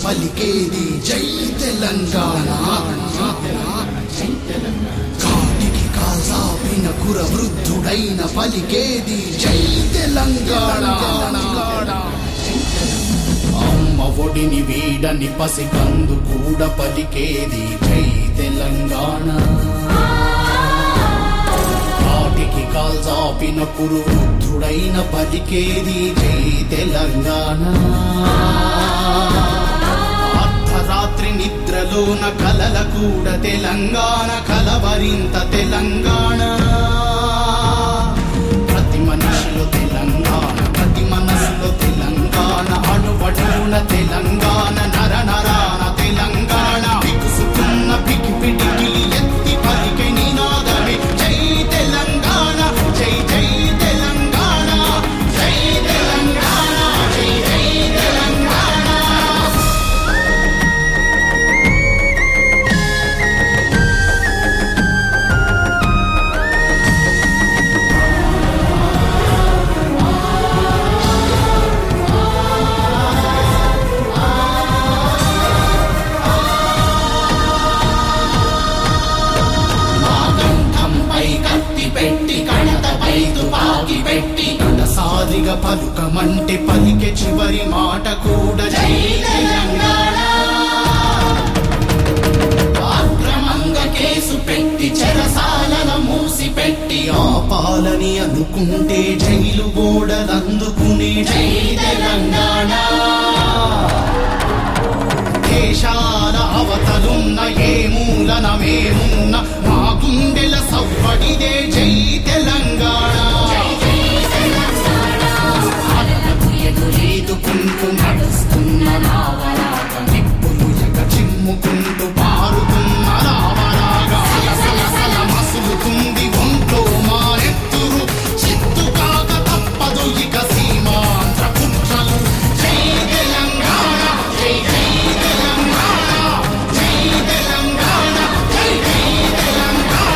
పలికేది జై తెలంగాణ కాటికి కాసాపిన కుర వృద్ధుడైన పలికేది జై తెలంగాణ అమ్మ ఒడిని వీడని పసికందు కూడా పలికేది జై తెలంగాణ కాటికి కాల్చాపిన కురు వృద్ధుడైన పలికేది జై తెలంగాణ అర్ధరాత్రి నిద్రలోన కలల కూడా తెలంగాణ కలవరింత తెలంగాణ ప్రతి మనిషిలో తెలంగాణ ప్రతి మనసులో తెలంగాణ అణువడున తెలంగాణ నర నరాన తెలంగాణ బిగుసుకున్న పికి పిటికిలి ఎత్తి పలికే నినాదమే జై తెలంగాణ జై జై తెలంగాణ జై తెలంగాణ జై జై తెలంగాణ కంఠంపై కత్తి పెట్టి కణతపై తుపాకి పెట్టి కడసారిగా పలుకమంటే పలికే చివరి మాట కూడా జై తెలంగాణ అక్రమంగా కేసు పెట్టి చెరసాలన మూసి పెట్టి ఆపాలని అనుకుంటే జైలు గోడలందుకునే జై తెలంగాణ దేశాల అవతలున్న ఏ మూలన మేమున్న మా గుండెల సవ్వడిదే జై తెలంగాణ అలలకు ఎదురేదుకుంటూ నడుస్తున్న నావలాగా నిప్పులు ఎగ చిమ్ముకుంటూ పారుతున్న రావలాగా సలసల మసులుతుంది ఒంట్లో మారెత్తురు చిత్తు కాక తప్పదు ఇక సీమాంధ్ర కుట్రలు జై తెలంగాణ జై జై తెలంగాణ జై తెలంగాణ జై జై తెలంగాణ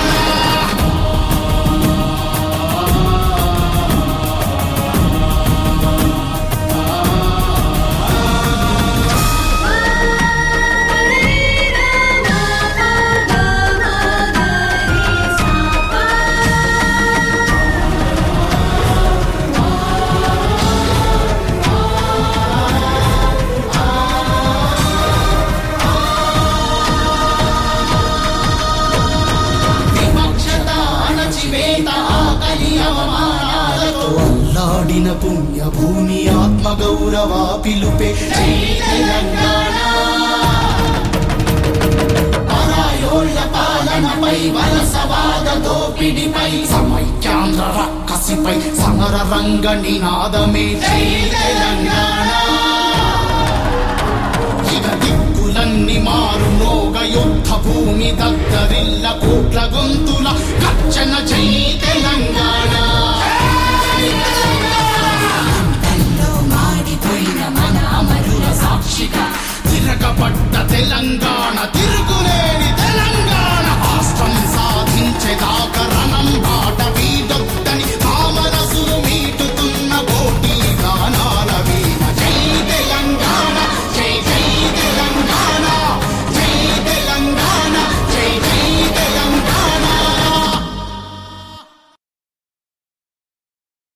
వివక్షత అణచివేత ఆకలి అవమానాలతో అల్లాడిన పుణ్య భూమి ఆత్మ గౌరవ పిలుపే జై తెలంగాణ పరాయోళ్ళ పాలనపై వలసవాద దోపిడిపై సమైక్యాంధ్ర రక్కసిపై సమర రంగ నినాదమే జై తెలంగాణ ఇక దిక్కులన్నీ మారు మోగ యుద్ధ భూమి దగ్గరిల్ల కోట్ల గొంతుల కచ్చన జై తెలంగాణ గుండెల్లో మాడిపోయిన మన అమరుల సాక్షిగా తిరగబడ్డ తెలంగాణ